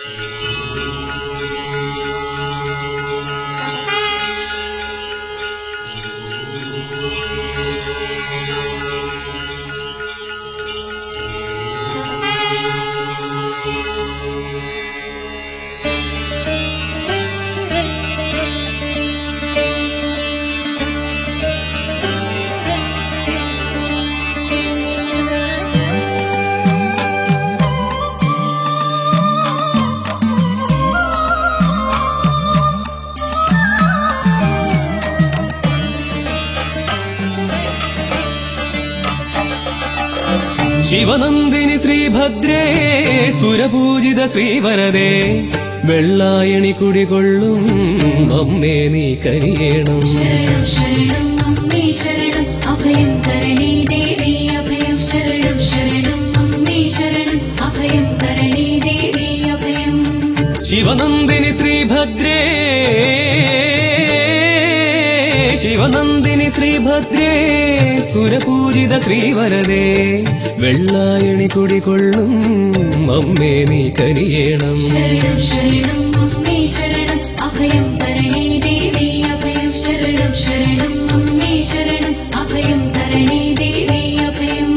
ശിവനന്ദിനി ശ്രീഭദ്രേ സുരപൂജിത ശ്രീവരദേ വെള്ളായണി കുടികൊള്ളും അമ്മേ നീ കരിയേണം ശരണം ശരണം അമ്മേ ശരണം അഭയം തരണേ ദേവി അഭയം ശരണം ശരണം അമ്മേ ശരണം അഭയം തരണേ ദേവി അഭയം ശിവനന്ദിനി ശ്രീഭദ്രേ ശിവനന്ദിനി ശ്രീഭദ്രേ സുരപൂജിത ശ്രീവരദേ വെള്ളായണി കുടികൊള്ളും അമ്മേ നീ കരിയേണം ശരണം ശരണം അമ്മേ ശരണം അഭയം തരണേ ദേവി അഭയം ശരണം ശരണം അമ്മേ ശരണം അഭയം തരണേ ദേവി അഭയം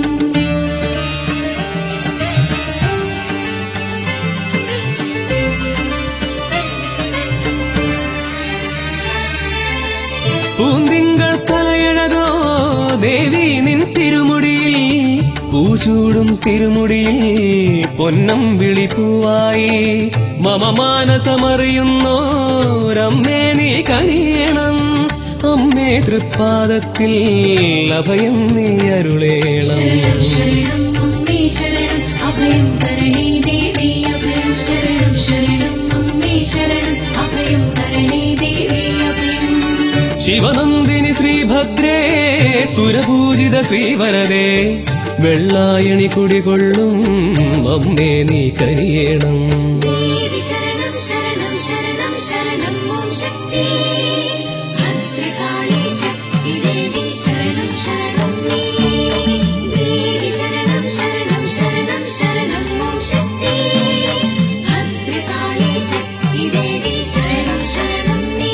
പൂന്തിങ്കൾ കലയഴകോ ദേവി നിൻ തിരുമുടിയിൽ പൂചൂടും തിരുമുടിയിൽ പൊന്നം വിളിപ്പൂവായി മമ മാനസമറിയുന്നോരമ്മേ നീ കനിയണം അമ്മേ തൃപ്പാദത്തിൽ അഭയം നീ അരുളേണം ശരണം ശരണം അമ്മേ ശരണം അഭയം തരണേ ദേവി അഭയം ശരണം ശരണം അമ്മേ ശരണം അഭയം തരണേ ദേവി അഭയം ശിവനന്ദിനി ശ്രീഭദ്രേ സുരപൂജിത ശ്രീവരദേ വെള്ളായണി കുടികൊള്ളും അമ്മേ നീ കരിയേണം ദേവി ശരണം ശരണം ശരണം ശരണം ഓം ശക്തി ഭദ്രകാളി ശക്തി ദേവി ശരണം ശരണം നീ ദേവി ശരണം ശരണം ശരണം ശരണം ഓം ശക്തി ഭദ്രകാളി ശക്തി ദേവി ശരണം ശരണം നീ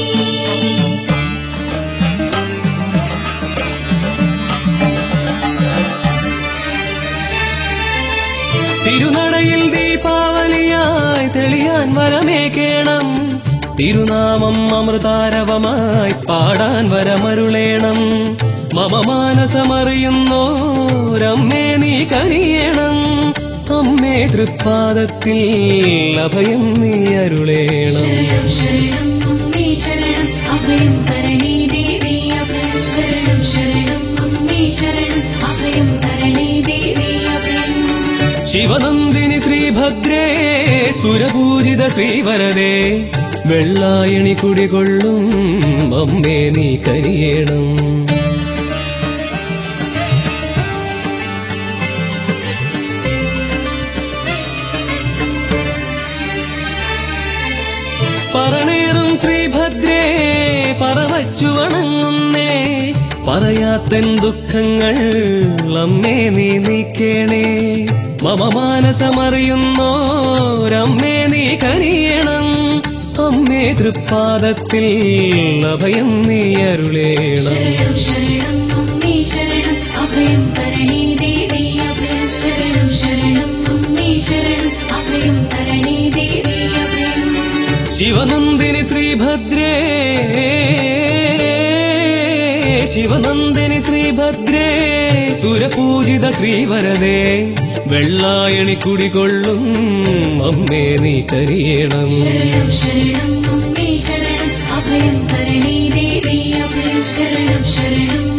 തിരുനടയിൽ ദീപാവലിയായി തെളിയാൻ വരമേകേണം തിരുനാമം അമൃതാരവമായി പാടാൻ വരമരുളേണം മമ മാനസമറിയുന്നോരമ്മേ നീ കനിയണം അമ്മേ തൃപ്പാദത്തിൽ അഭയം നീ അരുളേണം ശരണം ശരണം അമ്മേ ശരണം അഭയം തരണേ ദേവി അഭയം ശരണം ശരണം അമ്മേ ശരണം അഭയം തരണേ ദേവി അഭയം ശിവനന്ദിനി ശ്രീഭദ്രേ സുരപൂജിത ശ്രീവരദേ വെള്ളായണി കുടികൊള്ളും അമ്മേ നീ കരിയേണം പറണേറും ശ്രീഭദ്രേ പറവച്ചു വണങ്ങുന്നേ പറയാത്തൻ ദുഃഖങ്ങൾ അമ്മേ നീ നീക്കേണേ മമ മാനസമറിയുന്നോരമ്മേ നീ കനിയണം അമ്മേ തൃപ്പാദത്തിൽ അഭയം നീ അരുളേണം ശരണം ശരണം അമ്മേ ശരണം അഭയം തരണേ ദേവി അഭയം ശരണം ശരണം അമ്മേ ശരണം അഭയം തരണേ ദേവി അഭയം ശിവനന്ദിനി ശ്രീഭദ്രേ ശിവനന്ദിനി ശ്രീഭദ്രേ സുരപൂജിത ശ്രീവരദേ വെള്ളായണി കുടികൊള്ളും അമ്മേ നീ കരിയണം ശരണം ശരണം അമ്മേ ശരണം അഭയം തരണേ ദേവി അഭയം ശരണം ശരണം